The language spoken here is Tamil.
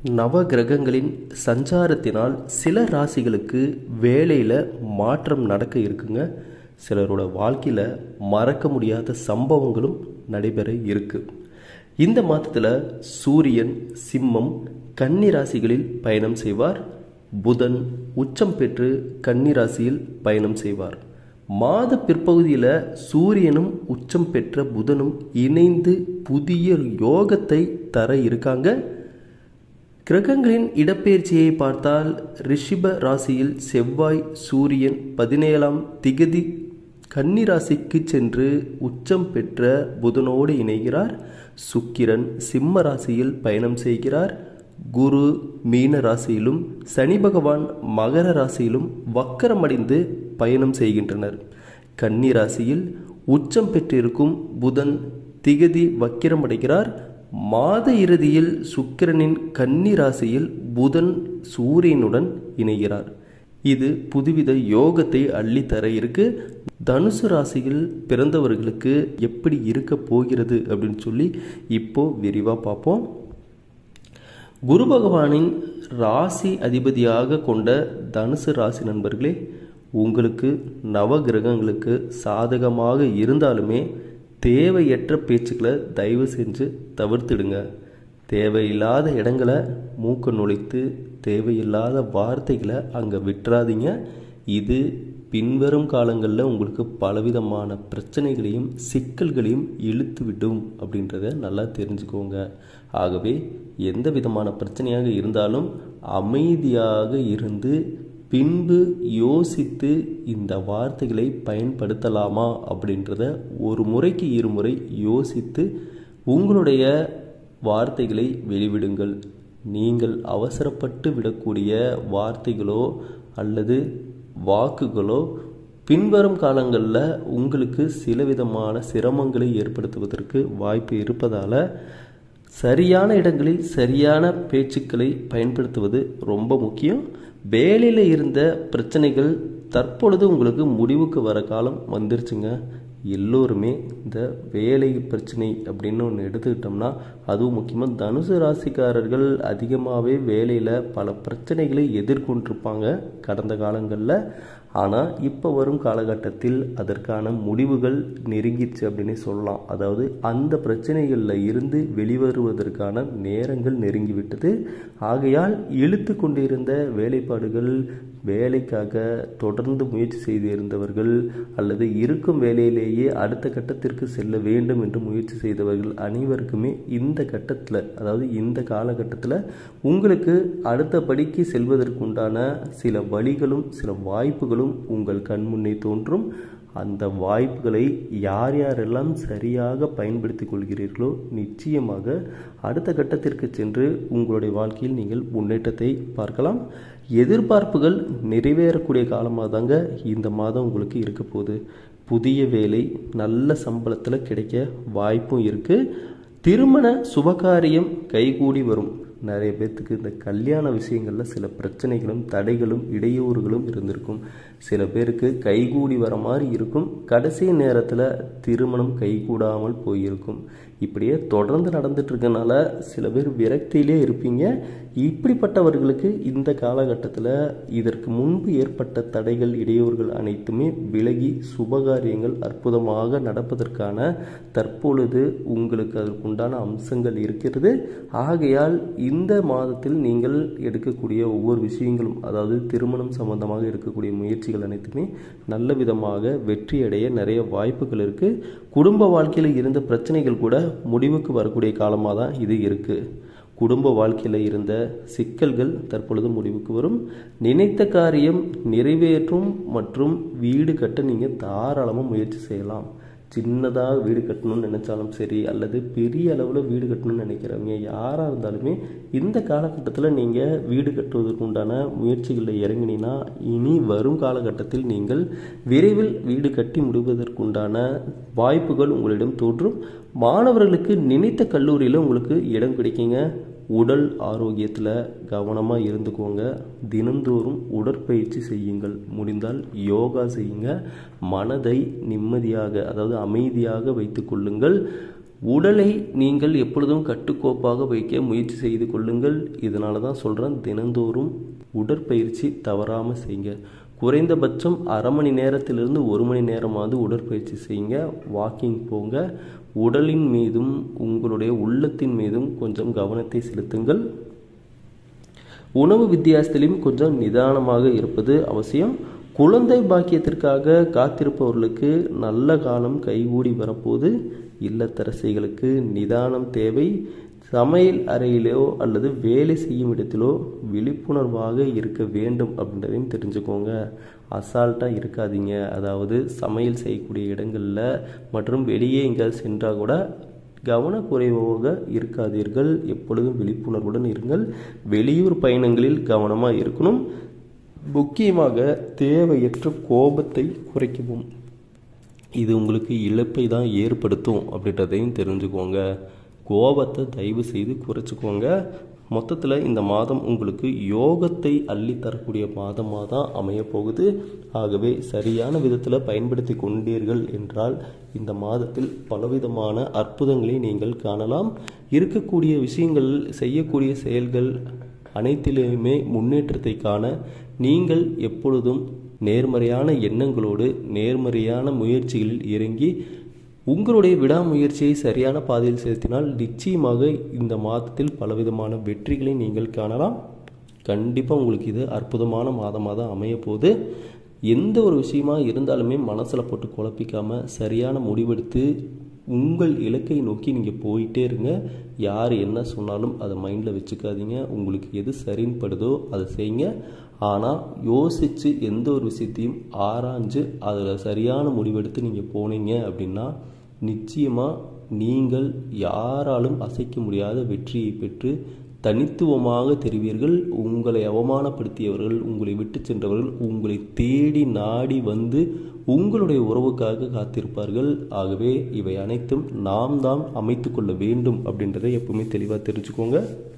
நவ கிரகங்களின் சஞ்சாரத்தினால் சில ராசிகளுக்கு வேலையில் மாற்றம் நடக்க இருக்குங்க சிலரோட வாழ்க்கையில் மறக்க முடியாத சம்பவங்களும் நடைபெற இருக்கு இந்த மாதத்தில் சூரியன் சிம்மம் கன்னி ராசிகளில் பயணம் செய்வார் புதன் உச்சம் பெற்று கன்னி ராசியில் பயணம் செய்வார் மாத பிற்பகுதியில் சூரியனும் உச்சம் பெற்ற புதனும் இணைந்து புதிய யோகத்தை தர இருக்காங்க கிரகங்களின் இடப்பெயர்ச்சியை பார்த்தால் ரிஷிப ராசியில் செவ்வாய் சூரியன் பதினேழாம் திகதி கன்னி ராசிக்கு சென்று உச்சம் பெற்ற புதனோடு இணைகிறார் சுக்கிரன் சிம்ம ராசியில் பயணம் செய்கிறார் குரு மீன ராசியிலும் சனி பகவான் மகர ராசியிலும் வக்கரமடைந்து பயணம் செய்கின்றனர் கன்னி ராசியில் உச்சம் பெற்றிருக்கும் புதன் திகதி வக்கிரமடைகிறார் மாத இறுதியில் சுக்கிரனின் கன்னி ராசியில் புதன் சூரியனுடன் இணைகிறார் இது புதுவித யோகத்தை அள்ளித்தர இருக்கு தனுசு ராசியில் பிறந்தவர்களுக்கு எப்படி இருக்க போகிறது அப்படின்னு சொல்லி இப்போ விரிவாக பார்ப்போம் குரு பகவானின் ராசி அதிபதியாக கொண்ட தனுசு ராசி நண்பர்களே உங்களுக்கு நவ கிரகங்களுக்கு சாதகமாக இருந்தாலுமே தேவையற்ற பேச்சுக்களை தயவு செஞ்சு தவிர்த்துடுங்க தேவையில்லாத இடங்களை மூக்க நுழைத்து தேவையில்லாத வார்த்தைகளை அங்கே விட்டுறாதீங்க இது பின்வரும் காலங்களில் உங்களுக்கு பலவிதமான பிரச்சனைகளையும் சிக்கல்களையும் இழுத்து விடும் அப்படின்றத நல்லா தெரிஞ்சுக்கோங்க ஆகவே எந்த விதமான பிரச்சனையாக இருந்தாலும் அமைதியாக இருந்து பின்பு யோசித்து இந்த வார்த்தைகளை பயன்படுத்தலாமா அப்படின்றத ஒரு முறைக்கு இருமுறை யோசித்து உங்களுடைய வார்த்தைகளை வெளிவிடுங்கள் நீங்கள் அவசரப்பட்டு விடக்கூடிய வார்த்தைகளோ அல்லது வாக்குகளோ பின்வரும் காலங்களில் உங்களுக்கு சில விதமான சிரமங்களை ஏற்படுத்துவதற்கு வாய்ப்பு இருப்பதால் சரியான இடங்களில் சரியான பேச்சுக்களை பயன்படுத்துவது ரொம்ப முக்கியம் வேலையில் இருந்த பிரச்சனைகள் தற்பொழுது உங்களுக்கு முடிவுக்கு வர காலம் வந்துருச்சுங்க எல்லோருமே இந்த வேலை பிரச்சனை அப்படின்னு ஒன்று எடுத்துக்கிட்டோம்னா அதுவும் முக்கியமாக தனுசு ராசிக்காரர்கள் அதிகமாகவே வேலையில் பல பிரச்சனைகளை எதிர்கொண்டிருப்பாங்க கடந்த காலங்களில் ஆனால் இப்போ வரும் காலகட்டத்தில் அதற்கான முடிவுகள் நெருங்கிடுச்சு அப்படின்னு சொல்லலாம் அதாவது அந்த பிரச்சனைகளில் இருந்து வெளிவருவதற்கான நேரங்கள் நெருங்கிவிட்டது ஆகையால் இழுத்து கொண்டிருந்த வேலைப்பாடுகள் வேலைக்காக தொடர்ந்து முயற்சி செய்து இருந்தவர்கள் அல்லது இருக்கும் வேலையிலேயே அடுத்த கட்டத்திற்கு செல்ல வேண்டும் என்று முயற்சி செய்தவர்கள் அனைவருக்குமே இந்த கட்டத்தில் அதாவது இந்த காலகட்டத்தில் உங்களுக்கு அடுத்த படிக்கு செல்வதற்குண்டான சில வழிகளும் சில வாய்ப்புகளும் உங்கள் கண்முன்னே தோன்றும் அந்த வாய்ப்புகளை யார் யாரெல்லாம் சரியாக பயன்படுத்தி கொள்கிறீர்களோ நிச்சயமாக அடுத்த கட்டத்திற்கு சென்று உங்களுடைய வாழ்க்கையில் நீங்கள் முன்னேற்றத்தை பார்க்கலாம் எதிர்பார்ப்புகள் நிறைவேறக்கூடிய காலமாக தாங்க இந்த மாதம் உங்களுக்கு இருக்க போகுது புதிய வேலை நல்ல சம்பளத்தில் கிடைக்க வாய்ப்பும் இருக்குது திருமண சுபகாரியம் கைகூடி வரும் நிறைய பேர்த்துக்கு இந்த கல்யாண விஷயங்களில் சில பிரச்சனைகளும் தடைகளும் இடையூறுகளும் இருந்திருக்கும் சில பேருக்கு கைகூடி வர மாதிரி இருக்கும் கடைசி நேரத்தில் திருமணம் கைகூடாமல் போயிருக்கும் இப்படியே தொடர்ந்து நடந்துட்டு இருக்கனால சில பேர் விரக்தியிலே இருப்பீங்க இப்படிப்பட்டவர்களுக்கு இந்த காலகட்டத்தில் இதற்கு முன்பு ஏற்பட்ட தடைகள் இடையூறுகள் அனைத்துமே விலகி சுபகாரியங்கள் அற்புதமாக நடப்பதற்கான தற்பொழுது உங்களுக்கு அதற்குண்டான அம்சங்கள் இருக்கிறது ஆகையால் இந்த மாதத்தில் நீங்கள் எடுக்கக்கூடிய ஒவ்வொரு விஷயங்களும் அதாவது திருமணம் சம்பந்தமாக இருக்கக்கூடிய முயற்சிகள் அனைத்துமே நல்ல விதமாக வெற்றியடைய நிறைய வாய்ப்புகள் இருக்குது குடும்ப வாழ்க்கையில் இருந்த பிரச்சனைகள் கூட முடிவுக்கு வரக்கூடிய காலமாக தான் இது இருக்குது குடும்ப வாழ்க்கையில் இருந்த சிக்கல்கள் தற்பொழுது முடிவுக்கு வரும் நினைத்த காரியம் நிறைவேற்றும் மற்றும் வீடு கட்ட நீங்கள் தாராளமாக முயற்சி செய்யலாம் சின்னதாக வீடு கட்டணும்னு நினச்சாலும் சரி அல்லது பெரிய அளவில் வீடு கட்டணும்னு நினைக்கிறவங்க யாராக இருந்தாலுமே இந்த காலகட்டத்தில் நீங்கள் வீடு கட்டுவதற்கு உண்டான முயற்சிகளில் இறங்கினீங்கன்னா இனி வரும் காலகட்டத்தில் நீங்கள் விரைவில் வீடு கட்டி முடிவதற்குண்டான வாய்ப்புகள் உங்களிடம் தோன்றும் மாணவர்களுக்கு நினைத்த கல்லூரியில் உங்களுக்கு இடம் கிடைக்குங்க உடல் ஆரோக்கியத்தில் கவனமாக இருந்துக்கோங்க தினந்தோறும் உடற்பயிற்சி செய்யுங்கள் முடிந்தால் யோகா செய்யுங்க மனதை நிம்மதியாக அதாவது அமைதியாக வைத்து கொள்ளுங்கள் உடலை நீங்கள் எப்பொழுதும் கட்டுக்கோப்பாக வைக்க முயற்சி செய்து கொள்ளுங்கள் இதனால தான் சொல்கிறேன் தினந்தோறும் உடற்பயிற்சி தவறாமல் செய்யுங்க குறைந்தபட்சம் அரை மணி நேரத்திலிருந்து ஒரு மணி நேரமாவது உடற்பயிற்சி செய்யுங்க வாக்கிங் போங்க உடலின் மீதும் உங்களுடைய உள்ளத்தின் மீதும் கொஞ்சம் கவனத்தை செலுத்துங்கள் உணவு வித்தியாசத்திலையும் கொஞ்சம் நிதானமாக இருப்பது அவசியம் குழந்தை பாக்கியத்திற்காக காத்திருப்பவர்களுக்கு நல்ல காலம் கைகூடி வரப்போது இல்லத்தரசிகளுக்கு நிதானம் தேவை சமையல் அறையிலோ அல்லது வேலை செய்யும் இடத்திலோ விழிப்புணர்வாக இருக்க வேண்டும் அப்படின்றதையும் தெரிஞ்சுக்கோங்க அசால்ட்டாக இருக்காதீங்க அதாவது சமையல் செய்யக்கூடிய இடங்களில் மற்றும் வெளியே எங்கேயாவது சென்றால் கூட கவனக்குறைவாக இருக்காதீர்கள் எப்பொழுதும் விழிப்புணர்வுடன் இருங்கள் வெளியூர் பயணங்களில் கவனமாக இருக்கணும் முக்கியமாக தேவையற்ற கோபத்தை குறைக்கவும் இது உங்களுக்கு இழப்பை தான் ஏற்படுத்தும் அப்படின்றதையும் தெரிஞ்சுக்கோங்க கோபத்தை தயவு செய்து குறைச்சிக்கோங்க மொத்தத்தில் இந்த மாதம் உங்களுக்கு யோகத்தை அள்ளி தரக்கூடிய மாதமாக தான் அமைய போகுது ஆகவே சரியான விதத்தில் பயன்படுத்தி கொண்டீர்கள் என்றால் இந்த மாதத்தில் பலவிதமான அற்புதங்களை நீங்கள் காணலாம் இருக்கக்கூடிய விஷயங்கள் செய்யக்கூடிய செயல்கள் அனைத்திலுமே முன்னேற்றத்தை காண நீங்கள் எப்பொழுதும் நேர்மறையான எண்ணங்களோடு நேர்மறையான முயற்சிகளில் இறங்கி உங்களுடைய விடாமுயற்சியை சரியான பாதையில் செலுத்தினால் நிச்சயமாக இந்த மாதத்தில் பலவிதமான வெற்றிகளை நீங்கள் காணலாம் கண்டிப்பாக உங்களுக்கு இது அற்புதமான மாதமாக தான் அமைய போகுது எந்த ஒரு விஷயமா இருந்தாலுமே மனசில் போட்டு குழப்பிக்காமல் சரியான முடிவெடுத்து உங்கள் இலக்கை நோக்கி நீங்கள் போயிட்டே இருங்க யார் என்ன சொன்னாலும் அதை மைண்டில் வச்சுக்காதீங்க உங்களுக்கு எது சரின்னு படுதோ அதை செய்யுங்க ஆனால் யோசித்து எந்த ஒரு விஷயத்தையும் ஆராய்ஞ்சு அதில் சரியான முடிவெடுத்து நீங்கள் போனீங்க அப்படின்னா நிச்சயமாக நீங்கள் யாராலும் அசைக்க முடியாத வெற்றியை பெற்று தனித்துவமாக தெரிவீர்கள் உங்களை அவமானப்படுத்தியவர்கள் உங்களை விட்டு சென்றவர்கள் உங்களை தேடி நாடி வந்து உங்களுடைய உறவுக்காக காத்திருப்பார்கள் ஆகவே இவை அனைத்தும் நாம் தான் அமைத்து கொள்ள வேண்டும் அப்படின்றத எப்பவுமே தெளிவாக தெரிஞ்சுக்கோங்க